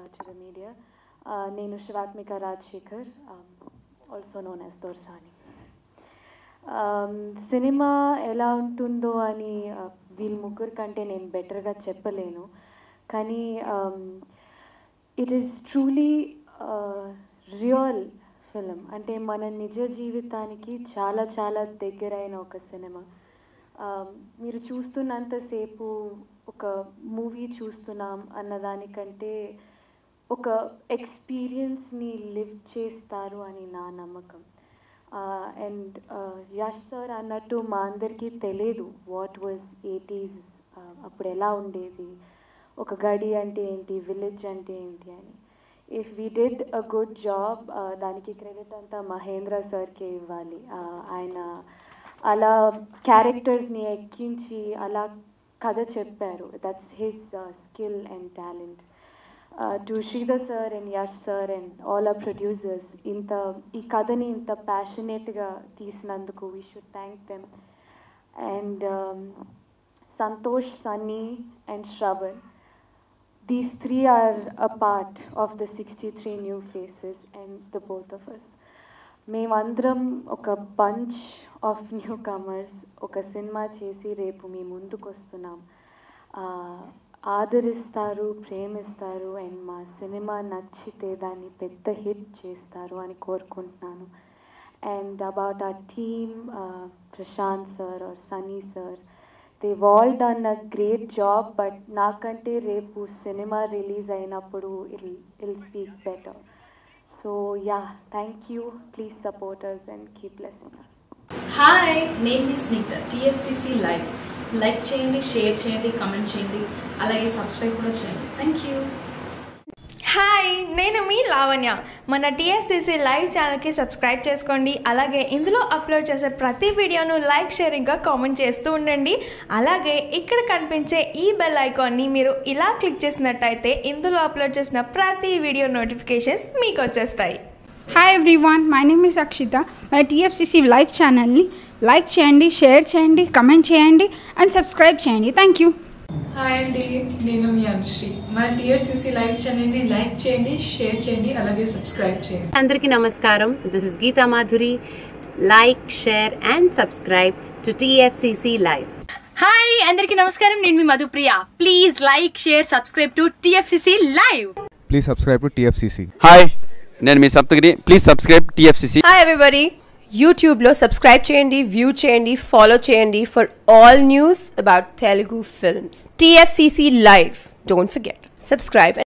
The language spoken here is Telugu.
to the media. Uh, నేను Shivathmika Rajasekhar also known as Dorasaani cinema ఎలా ఉంటుందో అని uh, వీళ్ళ ముగ్గురు కంటే నేను బెటర్గా చెప్పలేను కానీ it is truly real film అంటే మన నిజ జీవితానికి చాలా చాలా దగ్గరైన ఒక సినిమా Um, మీరు చూస్తున్నంతసేపు ఒక మూవీ చూస్తున్నాం అన్నదానికంటే ఒక ఎక్స్పీరియన్స్ని లివ్ చేస్తారు అని నా నమ్మకం అండ్ యష్ సార్ అన్నట్టు మా అందరికీ తెలియదు వాట్ వాజ్ ఎయిటీస్ అప్పుడు ఎలా ఉండేది ఒక గడి అంటే ఏంటి విలేజ్ అంటే ఏంటి అని if we did a good job దానికి క్రెడిట్ అంతా మహేంద్ర సార్కే ఇవ్వాలి Uh, ఆయన అలా క్యారెక్టర్స్ని ఎక్కించి అలా కథ చెప్పారు that's his skill and talent to Sridhar sir and Yash sir and all our producers ఇంత ఈ కథని ఇంత ప్యాషనేట్గా తీసినందుకు we should thank them and Santosh Sunny and Shravan these three are a part of the 63 new faces and the both of us మేమందరం ఒక బంచ్ ఆఫ్ న్యూ కమర్స్ ఒక సినిమా చేసి రేపు మీ ముందుకు వస్తున్నాం ఆ, ఆదరిస్తారు ప్రేమిస్తారు అండ్ మా సినిమా నచ్చితే దాన్ని పెద్ద హిట్ చేస్తారు అని కోరుకుంటున్నాను and about the team Prashanth sir are Sunny sir Dev all done a great job but నాకంటే రేపు సినిమా రిలీజ్ అయినప్పుడు I'll I'll speak better so yeah thank you please supporters and keep blessing us hi నేను మీ స్నిగ్ధ టీఎఫ్సిసి లైవ్ లైక్ చేయండి షేర్ చేయండి కమెంట్ చేయండి అలాగే సబ్స్క్రైబ్ కూడా చేయండి థ్యాంక్ యూ హాయ్ నేను మీ లావణ్య మన టీఎస్సీసీ లైవ్ ఛానల్కి సబ్స్క్రైబ్ చేసుకోండి అలాగే ఇందులో అప్లోడ్ చేసే ప్రతి వీడియోను లైక్ షేర్ ఇంకా కామెంట్ చేస్తూ ఉండండి అలాగే ఇక్కడ కనిపించే ఈ బెల్ ఐకాన్ని మీరు ఇలా క్లిక్ చేసినట్టయితే ఇందులో అప్లోడ్ చేసిన ప్రతి వీడియో నోటిఫికేషన్స్ మీకు వచ్చేస్తాయి hi everyone my name is Akshitha మన టీఎఫ్సిసి లైవ్ ఛానల్ని లైక్ చేయండి షేర్ చేయండి కమెంట్ చేయండి అండ్ సబ్స్క్రైబ్ చేయండి థ్యాంక్ యూ హాయ్ అండి నేను మీ అనుశ్రీ మన టీఎస్సీసీ లైవ్ ఛానల్ని లైక్ చేయండి షేర్ చేయండి అలాగే సబ్స్క్రైబ్ చేయండి అందరికీ నమస్కారం this is Geetha Madhuri like share and subscribe to TFCC live hi అందరికీ నమస్కారం నేను మీ Madhupriya please like share subscribe to TFCC live Please subscribe to TFCC. Hi నేను మీ Saptagiri please subscribe TFCC hi everybody యూట్యూబ్లో సబ్స్క్రైబ్ చేయండి వ్యూ చేయండి ఫాలో చేయండి for all news about Telugu films TFCC live don't forget subscribe